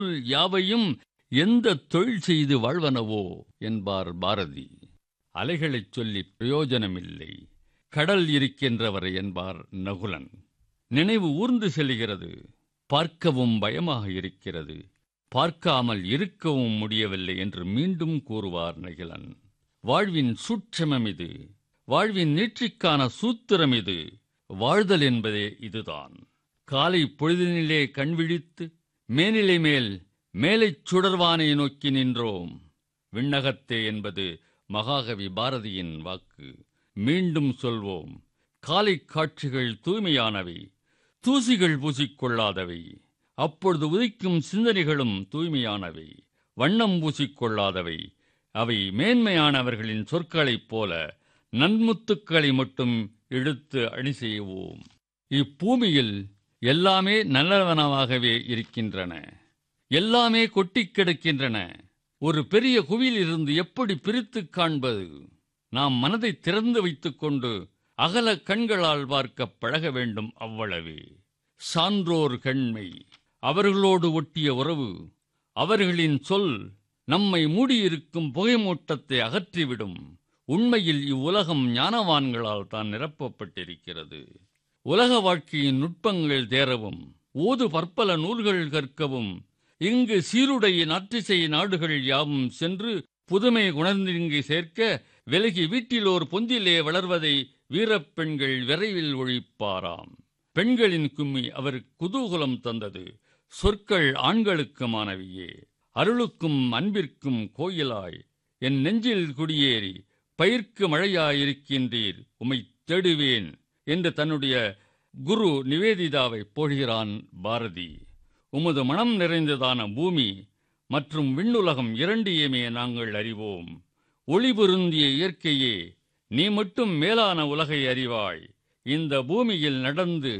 யாவையும் எந்த தொழில் செய்து வாழ்வனவோ என்பார் பாரதி அலைகளைச் சொல்லி பிரயோஜனமில்லை கடல் இருக்கின்றவரை என்பார் நகுலன் நினைவு ஊர்ந்து செல்கிறது பார்க்கவும் பயமாக இருக்கிறது பார்க்காமல் இருக்கவும் முடியவில்லை என்று மீண்டும் கூறுவார் நகிலன் வாழ்வின் சூட்சமம் இது வாழ்வின் நீட்சிக்கான சூத்திரம் இது வாழ்தல் என்பதே இதுதான் காலை பொழுதினிலே கண்விழித்து மேனிலை மேல் மேலைச் சுடர்வானை நோக்கி நின்றோம் விண்ணகத்தே என்பது மகாகவி பாரதியின் வாக்கு மீண்டும் சொல்வோம் காலை காட்சிகள் தூய்மையானவை தூசிகள் பூசிக்கொள்ளாதவை அப்பொழுது உதிக்கும் சிந்தனைகளும் தூய்மையானவை வண்ணம் பூசிக்கொள்ளாதவை அவை மேன்மையானவர்களின் சொற்களைப் போல நன்முத்துக்களை மட்டும் எடுத்து அணி செய்வோம் இப்பூமியில் எல்லாமே நல்லவனவாகவே இருக்கின்றன எல்லாமே கொட்டிக் கிடக்கின்றன ஒரு பெரிய குவியிலிருந்து எப்படி பிரித்துக் காண்பது நாம் மனதை திறந்து வைத்துக்கொண்டு அகல கண்களால் பார்க்க பழக வேண்டும் அவ்வளவே சான்றோர் கண்மை அவர்களோடு ஒட்டிய உறவு அவர்களின் சொல் நம்மை மூடியிருக்கும் புகைமூட்டத்தை அகற்றிவிடும் உண்மையில் இவ்வுலகம் ஞானவான்களால் தான் நிரப்பப்பட்டிருக்கிறது உலக வாழ்க்கையின் நுட்பங்கள் தேரவும் ஓது பற்பல நூல்கள் கற்கவும் இங்கு சீருடைய நாற்றிசை நாடுகள் யாவும் சென்று புதுமை குணர்ந்திங்கு சேர்க்க விலகி வீட்டிலோர் பொந்திலே வளர்வதை வீரப்பெண்கள் விரைவில் ஒழிப்பாராம் பெண்களின் கும்மி அவர் குதூகலம் தந்தது சொற்கள் ஆண்களுக்குமானவையே அருளுக்கும் அன்பிற்கும் கோயிலாய் என் நெஞ்சில் குடியேறி பயிர்க்கு மழையாயிருக்கின்றீர் உமை தேடுவேன் என்று தன்னுடைய குரு நிவேதிதாவை போடுகிறான் பாரதி உமது மனம் நிறைந்ததான பூமி மற்றும் விண்ணுலகம் இரண்டையுமே நாங்கள் அறிவோம் ஒளி பொருந்திய இயற்கையே நீ மட்டும் மேலான உலகை அறிவாய் இந்த பூமியில் நடந்து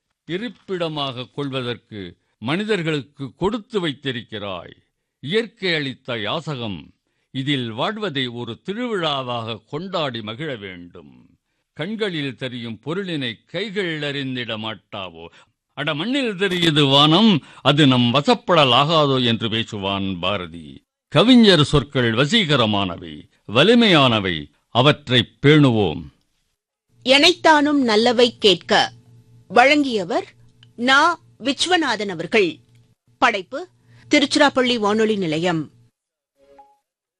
இருப்பிடமாக கொள்வதற்கு மனிதர்களுக்கு கொடுத்து வைத்திருக்கிறாய் இயற்கை அளித்த யாசகம் இதில் வாழ்வதை ஒரு திருவிழாவாக கொண்டாடி மகிழ வேண்டும் கண்களில் தெரியும் பொருளினை கைகள் அறிந்திட மாட்டாவோ அட மண்ணில் தெரியுது வானம் அது நம் வசப்படலாகாதோ என்று பேசுவான் பாரதி கவிஞர் சொற்கள் வசீகரமானவை வலிமையானவை அவற்றைப் பேணுவோம் எனைத்தானும் நல்லவை கேட்க வழங்கியவர் நா விஸ்வநாதன் அவர்கள் படைப்பு திருச்சிராப்பள்ளி வானொலி நிலையம்